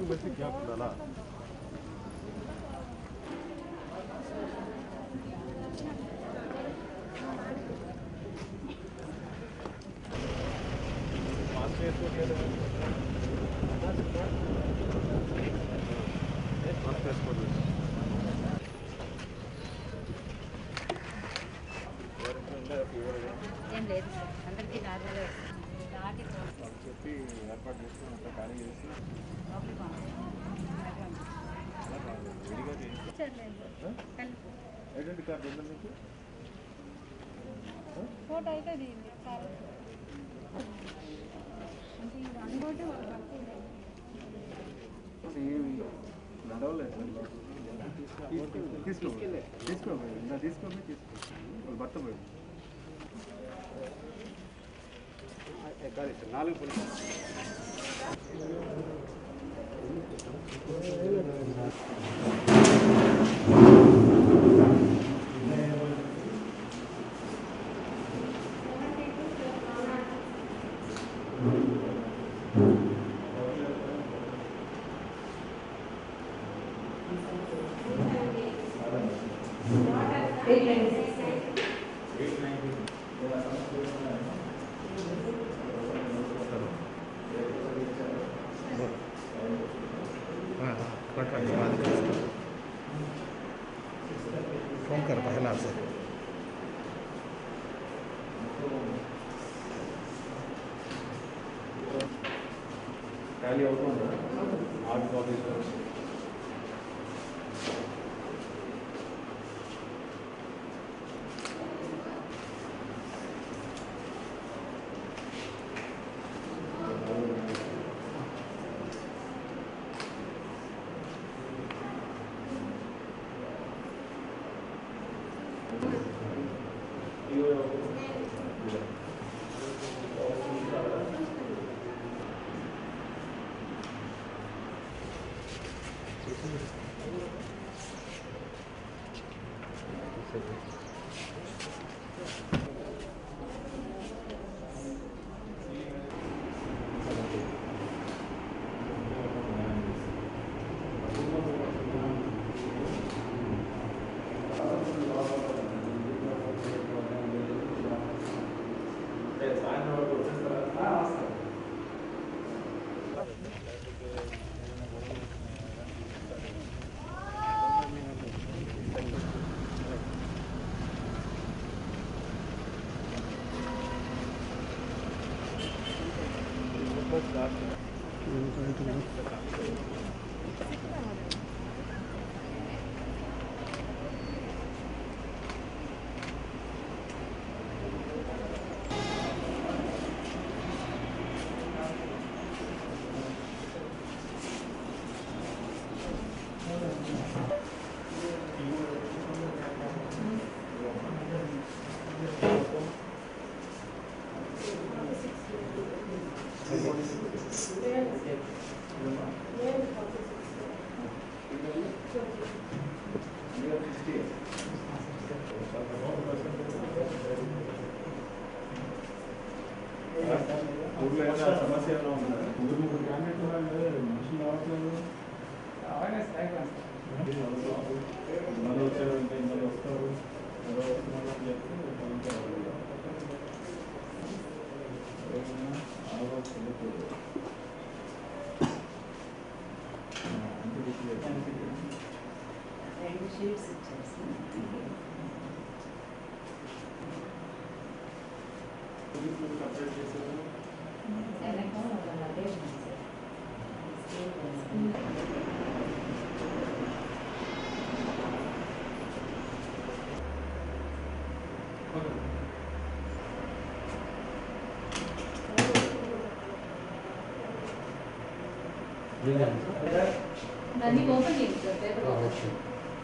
Basic gap डाला mask వేసుకోవట్లేదు mask వేసుకోవట్లేదు ఏం లేదు సార్ అందరికీ నార్మల్ దాటి వాళ్ళకి చెప్పి ఏర్పాటు చేసుకుని అంతా ఖాళీ చేసి లోపలికి పంపించారు. అలా కాదు, విడిగా చేయించి కలిపి ఐడెంటి కార్డు ఉందా మీకు ఫోటో అయితే దిగింది సార్ అంటే ఇది అనుకోటి వాళ్ళు పడుతుంది నడవలేదు తీసుకో తీసుకో ఇందా తీసుకో తీసుకో వాళ్ళు భర్త పోయి నాలుగు పోలీసు फोन कर पहला से ఖాళీ అవుతుందా ఆర్ట్ కాపీస్ ఊర్లో ఏమైనా సమస్య ఏమైనా ఉందా ఊరు ముగ్గురు క్యాండిడేట్ వాళ్ళు మనుషులు రావట్లేదు మళ్ళీ వచ్చారంటే మళ్ళీ వస్తారు ఎవరో వస్తున్నారు అని చెప్తే కొంచెం ఏమైనా ఆలోచన చెల్లకూడదు. ఆ, అంతే గుర్తు రెండు షీట్స్ ఇచ్చేసి పోలీసులు సపరేట్ చేశారు వెనక వాళ్ళ అదే ఉంది సార్ స్కేల్ వేసి. దాన్ని ఓపెన్ చేయండి సార్ పేపర్ ఓపెన్ చేయండి.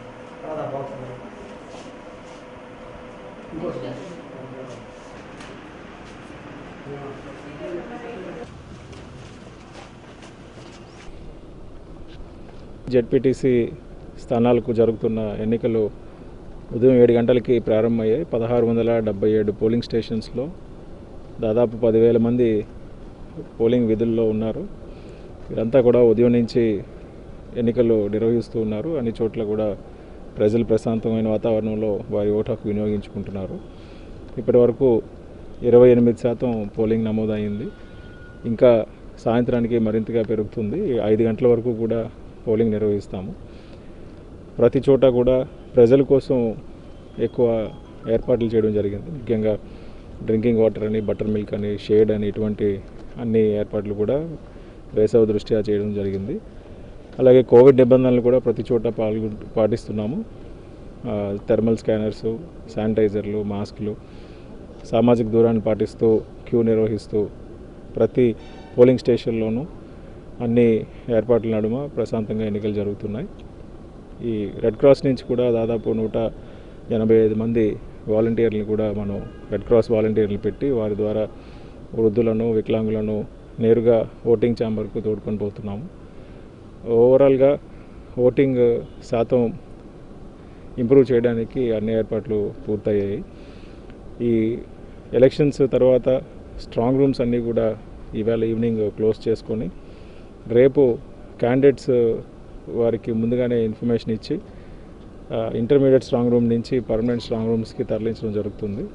జెడ్పీటీసీ స్థానాలకు జరుగుతున్న ఎన్నికలు ఉదయం ఏడు గంటలకి ప్రారంభమయ్యాయి పదహారు వందల డెబ్బై ఏడు పోలింగ్ స్టేషన్స్లో దాదాపు పదివేల మంది పోలింగ్ విధుల్లో ఉన్నారు వీరంతా కూడా ఉదయం నుంచి ఎన్నికలు నిర్వహిస్తూ ఉన్నారు అన్ని చోట్ల కూడా ప్రజలు ప్రశాంతమైన వాతావరణంలో వారి ఓటు హక్కు వినియోగించుకుంటున్నారు ఇప్పటి వరకు ఇరవై ఎనిమిది శాతం పోలింగ్ నమోదైంది ఇంకా సాయంత్రానికి మరింతగా పెరుగుతుంది ఐదు గంటల వరకు కూడా పోలింగ్ నిర్వహిస్తాము ప్రతి చోట కూడా ప్రజల కోసం ఎక్కువ ఏర్పాట్లు చేయడం జరిగింది ముఖ్యంగా డ్రింకింగ్ వాటర్ అని బటర్ మిల్క్ అని షేడ్ అని ఇటువంటి అన్ని ఏర్పాట్లు కూడా వేసవి దృష్ట్యా చేయడం జరిగింది అలాగే కోవిడ్ నిబంధనలు కూడా ప్రతి చోట పాల్గొ పాటిస్తున్నాము ఆ, థర్మల్ స్కానర్సు శానిటైజర్లు మాస్కులు సామాజిక దూరాన్ని పాటిస్తూ క్యూ నిర్వహిస్తూ ప్రతి పోలింగ్ స్టేషన్లోనూ అన్ని ఏర్పాట్ల నడుమ ప్రశాంతంగా ఎన్నికలు జరుగుతున్నాయి ఈ రెడ్ క్రాస్ నుంచి కూడా దాదాపు నూట ఎనభై ఐదు మంది వాలంటీర్లు కూడా మనం రెడ్ క్రాస్ వాలంటీర్లు పెట్టి వారి ద్వారా వృద్ధులను వికలాంగులను నేరుగా ఓటింగ్ ఛాంబర్కు తోడుకొని పోతున్నాము ఓవరాల్గా ఓటింగ్ శాతం ఇంప్రూవ్ చేయడానికి అన్ని ఏర్పాట్లు పూర్తయ్యాయి ఈ ఎలక్షన్స్ తర్వాత స్ట్రాంగ్ రూమ్స్ అన్నీ కూడా ఈవేళ ఈవినింగ్ క్లోజ్ చేసుకొని రేపు క్యాండిడేట్స్ వారికి ముందుగానే ఇన్ఫర్మేషన్ ఇచ్చి ఆ, ఇంటర్మీడియట్ స్ట్రాంగ్ రూమ్ నుంచి పర్మనెంట్ స్ట్రాంగ్ రూమ్స్కి తరలించడం జరుగుతుంది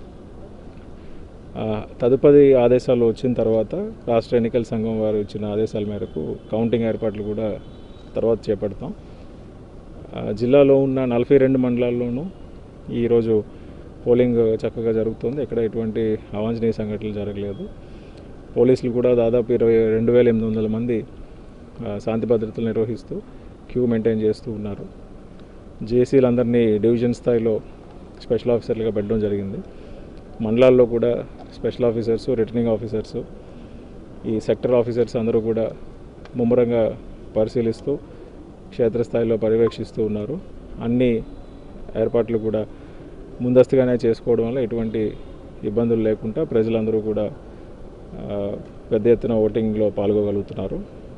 ఆ, తదుపరి ఆదేశాలు వచ్చిన తర్వాత రాష్ట్ర ఎన్నికల సంఘం వారు ఇచ్చిన ఆదేశాల మేరకు కౌంటింగ్ ఏర్పాట్లు కూడా తర్వాత చేపడతాం ఆ, జిల్లాలో ఉన్న నలభై రెండు మండలాల్లోనూ ఈరోజు పోలింగ్ చక్కగా జరుగుతుంది ఎక్కడ ఎటువంటి అవాంఛనీయ సంఘటనలు జరగలేదు పోలీసులు కూడా దాదాపు ఇరవై రెండు వేల ఎనిమిది వందల మంది ఆ, శాంతి భద్రతలు నిర్వహిస్తూ క్యూ మెయింటైన్ చేస్తూ ఉన్నారు జేసీలందరినీ డివిజన్ స్థాయిలో స్పెషల్ ఆఫీసర్లుగా పెట్టడం జరిగింది మండలాల్లో కూడా స్పెషల్ ఆఫీసర్స్ రిటర్నింగ్ ఆఫీసర్స్ ఈ సెక్టర్ ఆఫీసర్స్ అందరూ కూడా ముమ్మరంగా పరిశీలిస్తూ క్షేత్రస్థాయిలో పర్యవేక్షిస్తూ ఉన్నారు అన్ని ఏర్పాట్లు కూడా ముందస్తుగానే చేసుకోవడం వల్ల ఎటువంటి ఇబ్బందులు లేకుండా ప్రజలందరూ కూడా ఆ, పెద్ద ఎత్తున ఓటింగ్లో పాల్గొగలుగుతున్నారు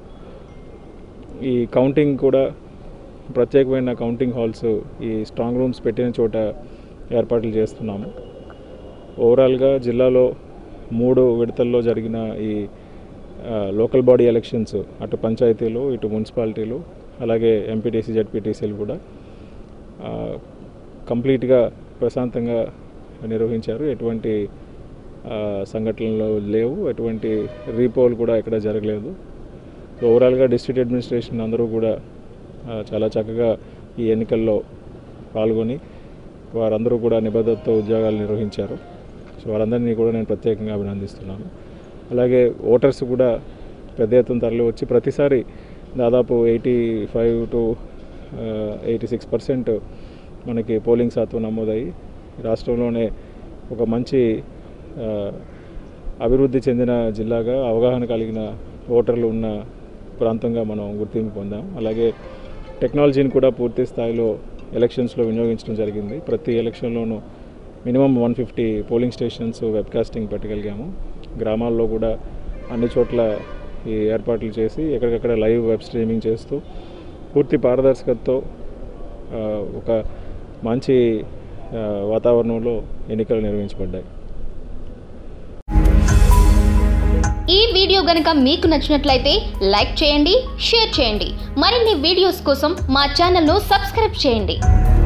ఈ కౌంటింగ్ కూడా ప్రత్యేకమైన కౌంటింగ్ హాల్స్ ఈ స్ట్రాంగ్ రూమ్స్ పెట్టిన చోట ఏర్పాట్లు చేస్తున్నాము ఓవరాల్గా జిల్లాలో మూడు విడతల్లో జరిగిన ఈ ఆ, లోకల్ బాడీ ఎలక్షన్స్ అటు పంచాయతీలు ఇటు మున్సిపాలిటీలు అలాగే ఎంపీటీసీ జడ్పీటీసీలు కూడా ఆ, కంప్లీట్గా ప్రశాంతంగా నిర్వహించారు ఎటువంటి ఆ, సంఘటనలు లేవు ఎటువంటి రీపోల్ కూడా ఎక్కడ జరగలేదు సో ఓవరాల్గా డిస్ట్రిక్ట్ అడ్మినిస్ట్రేషన్ అందరూ కూడా ఆ, చాలా చక్కగా ఈ ఎన్నికల్లో పాల్గొని వారందరూ కూడా నిబద్ధతతో ఉద్యోగాలు నిర్వహించారు సో వారందరినీ కూడా నేను ప్రత్యేకంగా అభినందిస్తున్నాను అలాగే ఓటర్స్ కూడా పెద్ద ఎత్తున తరలి వచ్చి ప్రతిసారి దాదాపు eighty five to eighty six percent మనకి పోలింగ్ శాతం నమోదయ్యి రాష్ట్రంలోనే ఒక మంచి ఆ, అభివృద్ధి చెందిన జిల్లాగా అవగాహన కలిగిన ఓటర్లు ఉన్న ప్రాంతంగా మనం గుర్తింపు పొందాం అలాగే టెక్నాలజీని కూడా పూర్తి స్థాయిలో ఎలక్షన్స్లో వినియోగించడం జరిగింది ప్రతి ఎలక్షన్లోనూ minimum one fifty polling stations webcasting పెట్టగలిగాము గ్రామాల్లో కూడా అన్ని చోట్ల ఈ ఏర్పాట్లు చేసి ఎక్కడికక్కడ లైవ్ వెబ్ స్ట్రీమింగ్ చేస్తూ పూర్తి పారదర్శకతతో ఆ, ఒక మంచి ఆ, వాతావరణంలో ఎన్నికలు నిర్వహించబడ్డాయి ఈ వీడియో గనుక మీకు నచ్చినట్లయితే లైక్ చేయండి షేర్ చేయండి మరిన్ని వీడియోస్ కోసం మా ఛానల్ను సబ్స్క్రైబ్ చేయండి